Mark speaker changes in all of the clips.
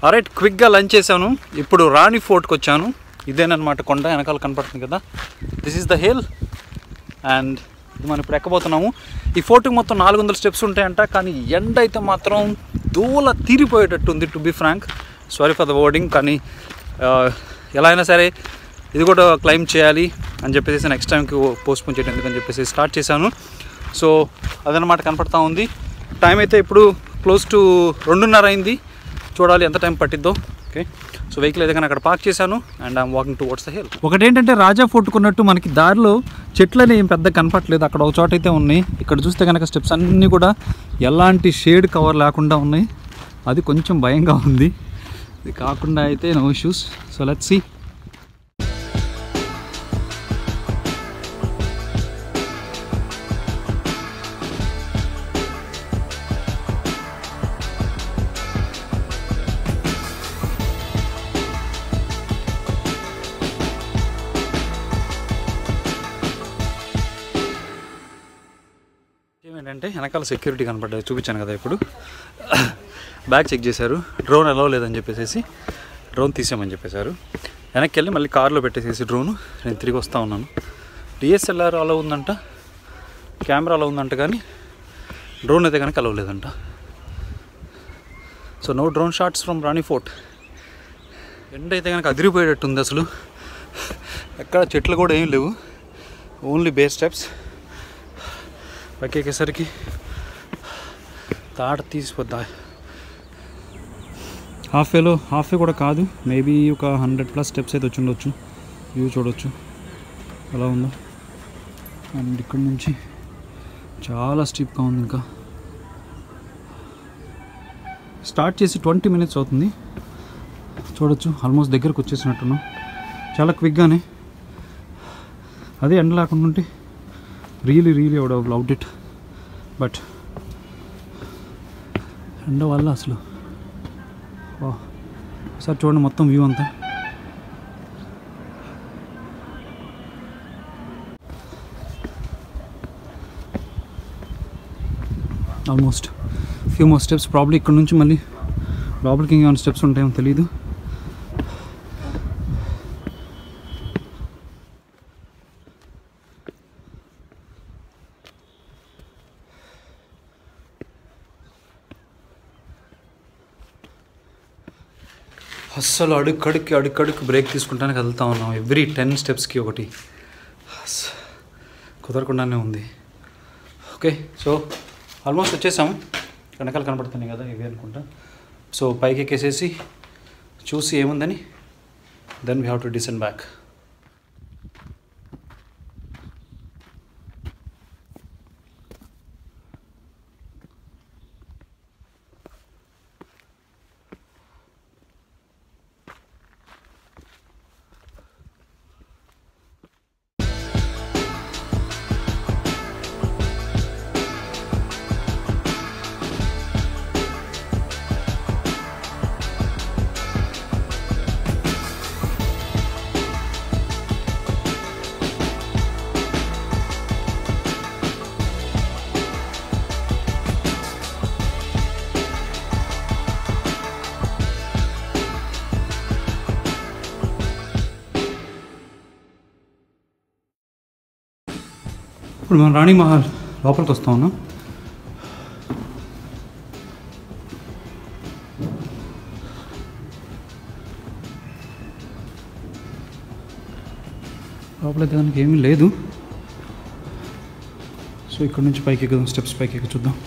Speaker 1: right క్విక్గా lunch చేశాను ఇప్పుడు రాణి ఫోర్ట్కి వచ్చాను ఇదేనమాట కొండ వెనకాల కనపడుతుంది కదా this is the hill and ఇది మనం ఇప్పుడు ఎక్కబోతున్నాము ఈ ఫోర్ట్కి మొత్తం నాలుగు వందల స్టెప్స్ ఉంటాయంట కానీ ఎండ అయితే మాత్రం దూల తీరిపోయేటట్టు ఉంది to be frank sorry for the wording కానీ ఆ, ఎలా అయినా సరే ఇది కూడా క్లైమ్ చేయాలి అని చెప్పేసి నెక్స్ట్ టైంకి పోస్ట్పోన్ చేయడం ఎందుకని చెప్పేసి స్టార్ట్ చేశాను సో అదనమాట కనపడతా ఉంది టైం అయితే ఇప్పుడు క్లోజ్ టు రెండున్నర అయింది చూడాలి ఎంత టైం పట్టిద్దో ఓకే సో వెహికల్ అయితే కానీ అక్కడ పార్క్ చేశాను and I'm walking towards the hill ఒకటి ఏంటంటే రాజా ఫోర్ట్ కొన్నట్టు మనకి దారిలో చెట్లని ఏం పెద్ద కనపట్లేదు అక్కడ ఒక చోట అయితే ఉన్నాయి ఇక్కడ చూస్తే కనుక స్టెప్స్ అన్నీ కూడా ఎలాంటి షేడ్ కవర్ లేకుండా ఉన్నాయి అది కొంచెం భయంగా ఉంది ఇది కాకుండా అయితే no issues so let's see ఏమేంటంటే వెనకాల సెక్యూరిటీ కనపడ్డది చూపించాను కదా ఇప్పుడు బ్యాగ్ చెక్ చేశారు డ్రోన్ అలవ్ లేదని చెప్పేసి డ్రోన్ తీసామని చెప్పేశారు వెనక్కి వెళ్ళి మళ్ళీ కార్లో పెట్టేసేసి డ్రోన్ నేను తిరిగి వస్తూ ఉన్నాను డిఎస్ఎల్ఆర్ అలా ఉందంట కెమెరా అలా ఉందంట కానీ డ్రోన్ అయితే కనుక అలవ్ లేదంట so no drone shots from Rani fort ఎండ అయితే కనుక అదిరిపోయేటట్టు ఉంది అసలు ఎక్కడ చెట్లు కూడా ఏం లేవు ఓన్లీ బేస్ స్టెప్స్ పైకి ఎక్కేసరికి తాట తీసిపోద్దా హాఫ్ వేలో హాఫ్ వే కూడా కాదు మేబీ ఒక హండ్రెడ్ ప్లస్ స్టెప్స్ అయితే వచ్చి ఉండొచ్చు వ్యూ చూడొచ్చు ఎలా ఉందో అండ్ ఇక్కడ నుంచి చాలా స్టీప్గా ఉంది ఇంకా స్టార్ట్ చేసి ట్వంటీ మినిట్స్ అవుతుంది చూడొచ్చు ఆల్మోస్ట్ దగ్గరకు వచ్చేసినట్టున్నాం చాలా క్విక్గానే అదే ఎండ లేకుండా ఉంటే really really would have loved it but ఎండ వల్ల అసలు వా సార్ చూడండి మొత్తం వ్యూ అంతా almost few more steps probably ఇక్కడ నుంచి మళ్ళీ లోపలికి ఇంకేమైనా స్టెప్స్ ఉంటాయేమో తెలియదు అస్సలు అడుక్కడికి అడుక్కడికి బ్రేక్ తీసుకుంటానికి వెళ్తా ఉన్నాం ఎవ్రీ టెన్ స్టెప్స్కి ఒకటి అస్ కుదరకుండానే ఉంది ఓకే సో ఆల్మోస్ట్ వచ్చేసాం వెనకాల కనపడుతున్నాయి కదా ఇవి అనుకుంటా సో పైకి ఎక్కేసేసి చూసి ఏముందని then we have to descend back ఇప్పుడు మనం రాణి మహల్ లోపలికి వస్తా ఉన్నాం లోపలైతే దానికి ఏమీ లేదు సో ఇక్కడ నుంచి పైకి ఎక్కుదాం స్టెప్స్ పైకి ఎక్కి చూద్దాం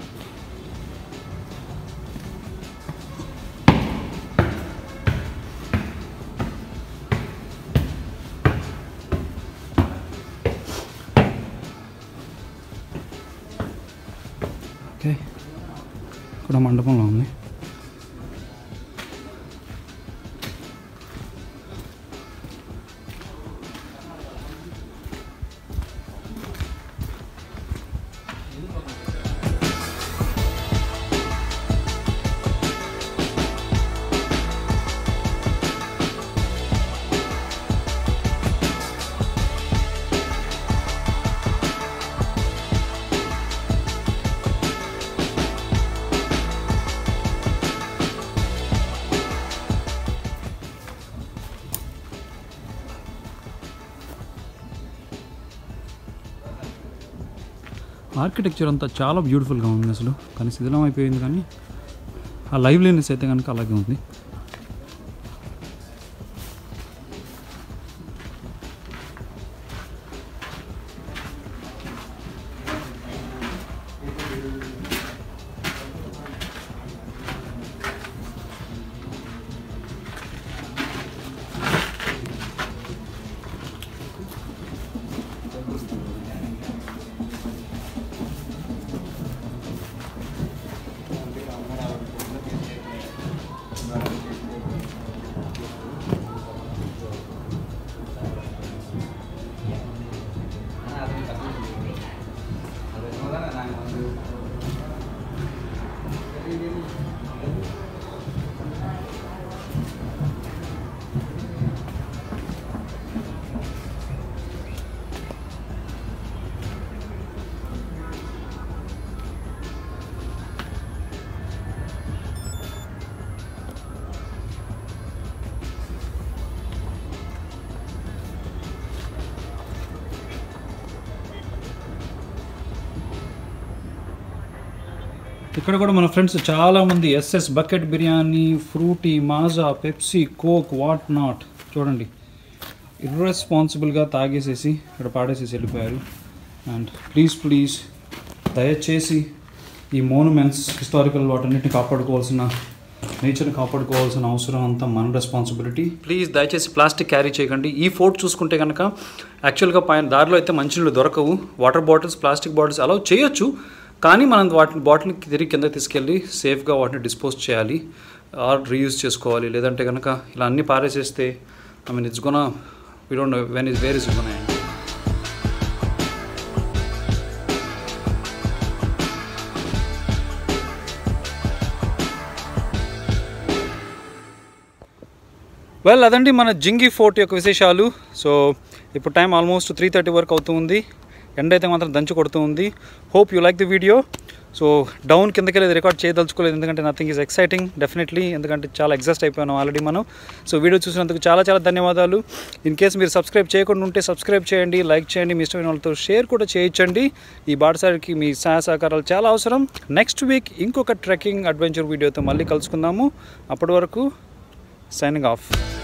Speaker 1: ఓకే ఇక్కడ మండపంలో ఉంది ఆర్కిటెక్చర్ అంతా చాలా బ్యూటిఫుల్గా ఉంది అసలు కానీ శిథిలం అయిపోయింది కానీ ఆ లైవ్లీనెస్ అయితే కనుక అలాగే ఉంది ఇక్కడ కూడా మన ఫ్రెండ్స్ చాలా మంది ఎస్ఎస్ bucket biryani Frooti Maaza Pepsi Coke what not చూడండి ఇర్రెస్పాన్సిబుల్గా తాగేసేసి ఇక్కడ పాడేసేసి వెళ్ళిపోయారు అండ్ ప్లీజ్ ప్లీజ్ దయచేసి ఈ మోనుమెంట్స్ హిస్టారికల్ వాటన్నిటిని కాపాడుకోవాల్సిన నేచర్ని కాపాడుకోవాల్సిన అవసరం అంతా మన రెస్పాన్సిబిలిటీ ప్లీజ్ దయచేసి ప్లాస్టిక్ క్యారీ చేయకండి ఈ ఫోర్ట్ చూసుకుంటే కనుక యాక్చువల్గా పైన దారిలో అయితే మంచినీళ్ళు దొరకవు వాటర్ బాటిల్స్ ప్లాస్టిక్ బాటిల్స్ అలా చేయొచ్చు కానీ మనం వాటిని బాటిల్ని తిరిగి కింద తీసుకెళ్ళి సేఫ్గా వాటిని డిస్పోజ్ చేయాలి ఆర్ రీయూజ్ చేసుకోవాలి లేదంటే కనుక ఇలా అన్ని పారేసేస్తే I mean it's gonna we don't when is where is gonna well అదండి మన జింగి ఫోర్ట్ యొక్క విశేషాలు సో ఇప్పుడు టైం ఆల్మోస్ట్ త్రీ థర్టీ వరకు అవుతుంది ఎండ అయితే మాత్రం దంచు కొడుతూ ఉంది hope you like the video so down కిందకి వెళ్ళి రికార్డ్ చేయదలుచుకోలేదు ఎందుకంటే నథింగ్ ఈజ్ ఎక్సైటింగ్ డెఫినెట్లీ ఎందుకంటే చాలా ఎగ్జాస్ట్ అయిపోయాను ఆల్రెడీ మనం సో వీడియో చూసినందుకు చాలా చాలా ధన్యవాదాలు ఇన్ కేసు మీరు సబ్స్క్రైబ్ చేయకుండా ఉంటే సబ్స్క్రైబ్ చేయండి లైక్ చేయండి మీ ఇష్టమైన వాళ్ళతో షేర్ కూడా చేయించండి ఈ బాటసారికి మీ సహాయ సహకారాలు చాలా అవసరం నెక్స్ట్ వీక్ ఇంకొక ట్రెక్కింగ్ అడ్వెంచర్ వీడియోతో మళ్ళీ కలుసుకుందాము అప్పటి వరకు సైనింగ్ ఆఫ్